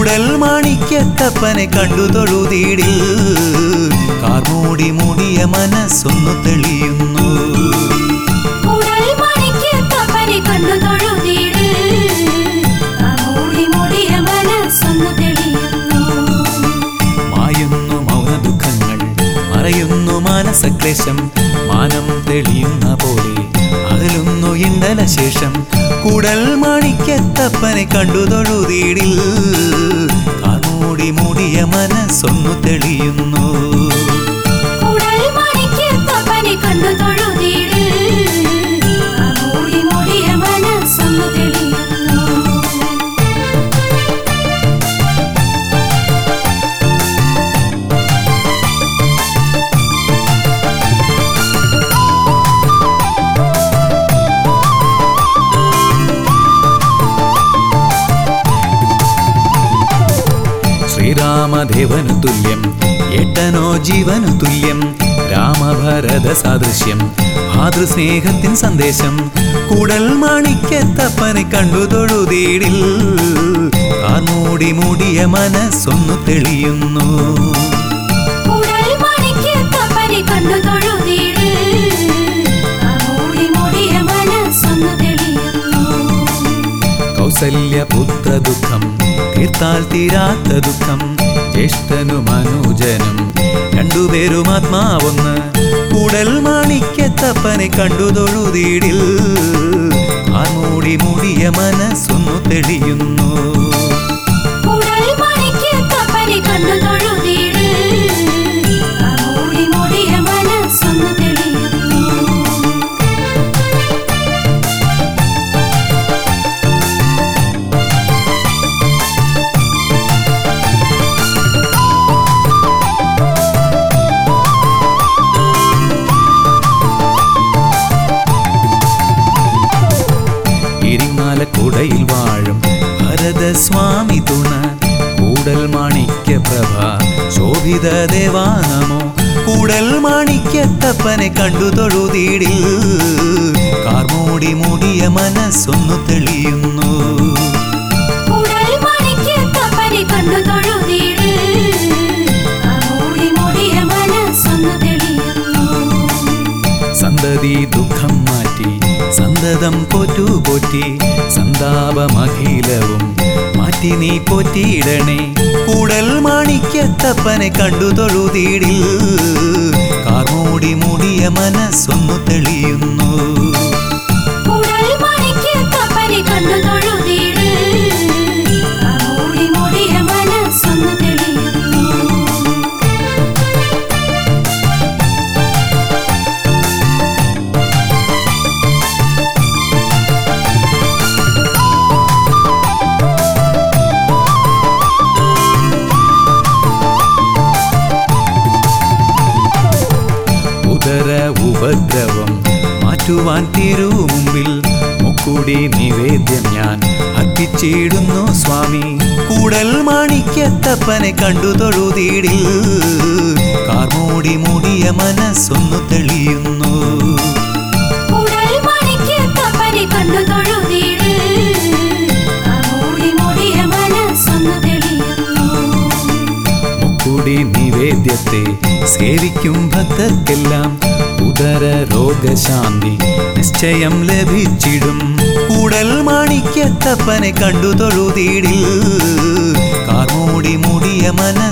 കൂടൽ മാണിക്യത്തപ്പനെ കണ്ടു തൊഴുതീടിൽ കാർമൂടി മൂടിയ മനസ്സൊന്നു തെളിയുന്നു കൂടൽ മാണിക്യത്തപ്പനെ കണ്ടു തൊഴുതിട് മൂടി മൂടിയ മനസ്സൊന്നു തെളിയുന്നു മായുന്നു മൗന ദുഃഖങ്ങൾ മറയുന്നു മാനസക്ലേശം മാനം തെളിയുന്ന പോലെ അകലുന്നു ഇണ്ടല ശേഷം കൂടൽ മാണിക്യത്തപ്പനെ കണ്ടു തൊഴുതീടിൽ കാർമൂടി മൂടിയ മനസ്സൊന്നു തെളിയുന്നു കൂടൽ മാണിക്യത്തപ്പനെ കണ്ടു തൊഴുതിട് മൂടി മൂടിയ മനസ്സൊന്നു തെളിയുന്നു ശ്രീരാമദേവനു തുല്യം എട്ടനോ ജീവനു തുല്യം രാമഭരത സാദൃശ്യം മാതൃസ്നേഹത്തിൻ സന്ദേശം കൂടൽ മാണിക്യത്തപ്പനെ കണ്ടു തൊഴുതീടിൽ കാർമൂടി മൂടിയ മനസ്സൊന്നു തെളിയുന്നു കൂടൽ മാണിക്യത്തപ്പനെ കണ്ടു തൊഴുതിട് മൂടി മൂടിയ മനസ്സൊന്നു തെളിയുന്നു കൗസല്യ പുത്ര ദുഃഖം തീർത്താൽ തീരാത്ത ദുഃഖം ജ്യേഷ്ഠനും അനുജനും രണ്ടുപേരും ആത്മാവൊന്ന് കൂടൽ മാണിക്യത്തപ്പനെ കണ്ടു തൊഴുതീടിൽ ആർമൂടി മൂടിയ മനസ്സൊന്നു തെളിയുന്നു കൂടൽ മാണിക്യത്തപ്പനെ കണ്ടു തൊഴുതിട് മൂടി മൂടിയ മനസ്സൊന്നു തെളിയുന്നു ഇരിങ്ങാലക്കുടയിൽ വാഴും ഭരതസ്വാമി തുണ കൂടൽ മാണിക്യ പ്രഭ ശോഭിത ദേവാനമോ കൂടൽ മാണിക്യത്തപ്പനെ കണ്ടു തൊഴുതീടിൽ കാർമൂടി മൂടിയ മനസ്സൊന്നു തെളിയുന്നു കൂടൽ മാണിക്യത്തപ്പനെ കണ്ടു തൊഴുതിട് മൂടി മൂടിയ മനസ്സൊന്നു തെളിയുന്നു സന്തതി ദുഃഖം മാറ്റി സന്തതം പോറ്റു പോറ്റി സന്താപമഖിലവും മാറ്റി നീ പോറ്റിയിടണേ കൂടൽ മാണിക്യത്തപ്പനെ കണ്ടു തൊഴുതീടിൽ കാർമൂടി മൂടിയ മനസ്സൊന്നു തെളിയുന്നു കൂടൽ മാണിക്യത്തപ്പനെ കണ്ടു തൊഴുതിട് മൂടി മൂടിയ മനസ്സൊന്നു തെളിയുന്നു ഉദര ഉപദ്രവം മാറ്റുവാൻ തിരുമുമ്പിൽ മുക്കുടി നിവേദ്യം ഞാൻ അർപ്പിച്ചിടുന്നു സ്വാമി കൂടൽ മാണിക്യത്തപ്പനെ കണ്ടു തൊഴുതീടിൽ കാർമൂടി മൂടിയ മനസ്സൊന്നു തെളിയുന്നു കൂടൽ മാണിക്യത്തപ്പനെ കണ്ടു തൊഴുതിട് മൂടി മൂടിയ മനസ്സൊന്നു തെളിയുന്നു മുക്കുടി നിവേദ്യത്തെ സേവിക്കും ഭക്തർക്കെല്ലാം ഉദര രോഗശാന്തി നിശ്ചയം ലഭിച്ചിടും കൂടൽ മാണിക്യത്തപ്പനെ കണ്ടു തൊഴുതീടിൽ കാർമൂടി മൂടിയ മന